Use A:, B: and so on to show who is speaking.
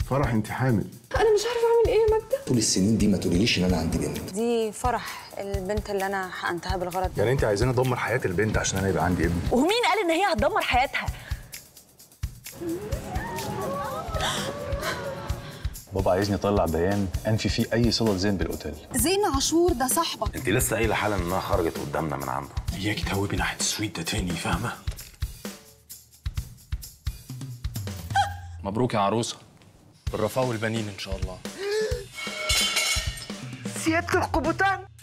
A: فرح انت حامل
B: انا مش عارفه اعمل ايه يا ماجده
C: طول السنين دي ما تقوليليش ان انا عندي بنت
D: دي فرح البنت اللي انا حقنتها بالغلط ده
E: يعني انت عايزاني ادمر حياه البنت عشان انا يبقى عندي ابن
F: ومين قال ان هي هتدمر حياتها
E: بابا عايزني اطلع بيان انفي فيه اي صله زين بالاوتيل
B: زين عاشور ده صاحبك
G: انت لسه قايله حالا انها خرجت قدامنا من عنده
H: اياكي تهوبي ناحيه السويت ده تاني فاهمه مبروك يا عروسه بالرفاه والبنين ان شاء الله
I: سيادة القبطان